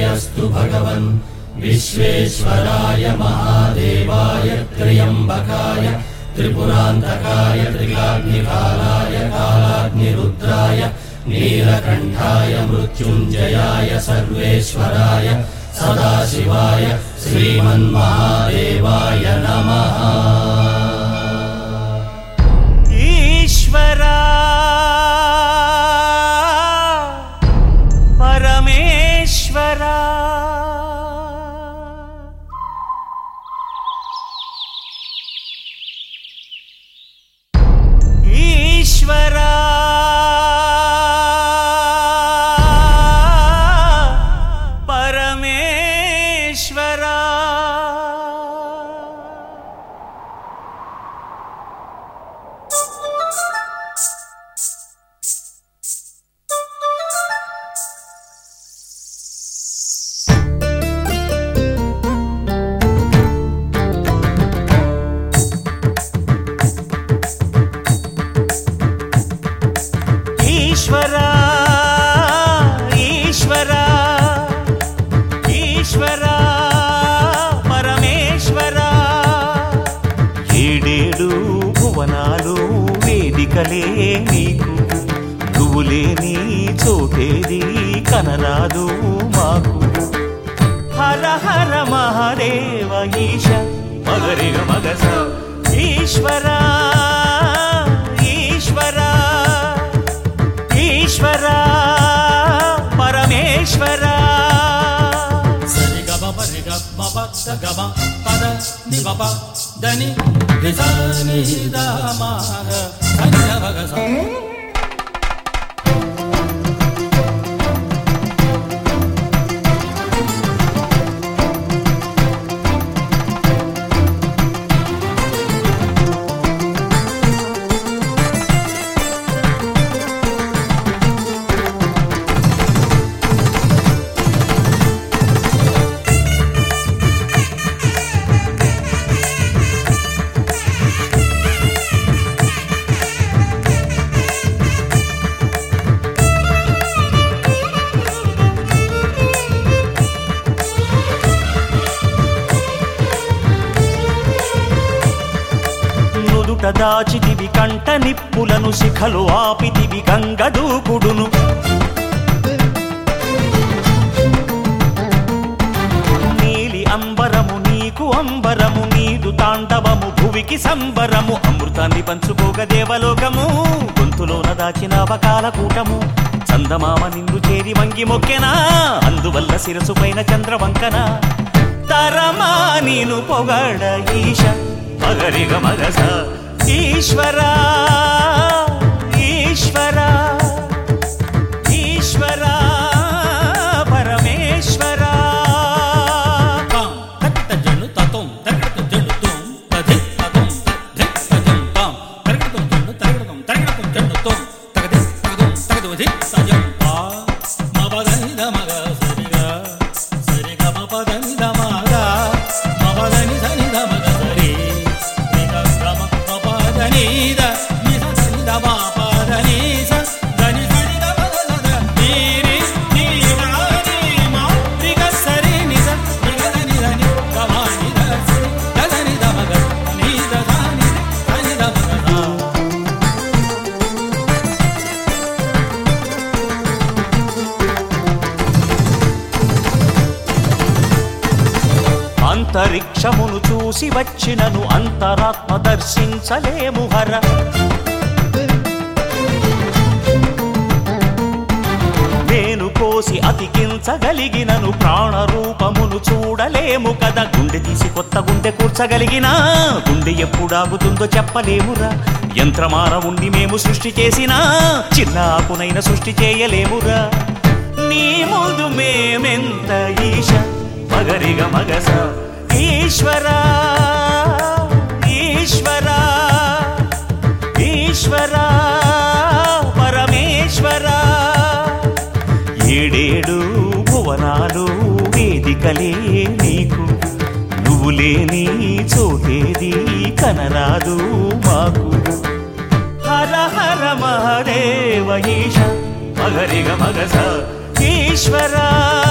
श्रीयस्तु भगवन् विश्वेश्वराय महादेवाय त्र्यम्बकाय त्रिपुरान्तकाय त्रिकाग्निकालाय कालाग्निरुद्राय नीलकण्ठाय मृत्युञ्जयाय सर्वेश्वराय सदाशिवाय श्रीमन्महादेवाय नमः ఈశ్వరా పరమేశ్వరా ఈశ్వరా పరమేశ్వరా ఈశ్వరా ఈశ్వరా ఈశ్వరా పరమేశ్వరా ఏడేడు భువనాలు వేదికలే నీకు నువ్వు లేని చోటేది కనరాదు మాకు హర హర మహాదేవ ఈశ మగరిగ మగస ఈశ్వరా ఈశ్వరా ఈశ్వరా పరమేశ్వరా సరి గమ పరి గమ పద గమ పద ని బప దని రిసాని దామాగ సని భగ స నుదుట దాచితివి కంట నిప్పులను శిఖలు ఆపితివి గంగ దూకుడును నీలి అంబరము నీకు అంబరము నీదు తాండవము భువికి సంబరము అమృతాన్ని పంచుకోగ దేవలోకము గొంతులోన దాచిన అవకాల కూటము చందమామ నిన్ను చేరి వంగి మొక్కెనా అందువల్ల శిరసు పైన చంద్రవంకన తరమా నీను పొగడ ఈశ మగరిగ మగస ఈశ్వరా ఈశ్వరా ఈశ్వరా పరమేశ్వరా పాం తక్త జను తతం తక్త జను తుం తది తతం ధి తజం పాం తక్త జను తరగడం తరగడం జను తుం తగది తగదం తగదు ధి తజం పా మ పదని ద మగ సరిగా సరి గ మ పదని ద మగ మ పదని సని ద మగ సరి ని ద గ మ మ పదని ద ని స సని ద మ పదని స దని సని ద మ ద ద ని రి ని ర ని మ రి గ సరి ని స ని గ ద ని ద ని గ మ ని ద సరి ద ద ని ద మ గ ని ద ద ని ద ని ద మ గ ద అంతరిక్షమును చూసి వచ్చినను అంతరాత్మ దర్శించలేము హర నేను కోసి అతికించగలిగినను ప్రాణరూపమును చూడలేము కదా గుండె తీసి కొత్త గుండె కూర్చగలిగినా గుండె ఎప్పుడాగుతుందో చెప్పలేమురా యంత్రమానవుణ్ణి మేము సృష్టి చేసినా చిన్న ఆకునైన సృష్టి చేయలేమురా నీ ముందు మేమెంత ఈశ మగరిగ మగస ఈశ్వరా ఈశ్వరా ఈశ్వరా పరమేశ్వరా ఏడేడు భువనాలు వేదికలే నీకు నువ్వు లేని చోటేది కనరాదు మాకు హర హర మహదేవ ఈశ మగరిగ మగస ఈశ్వరా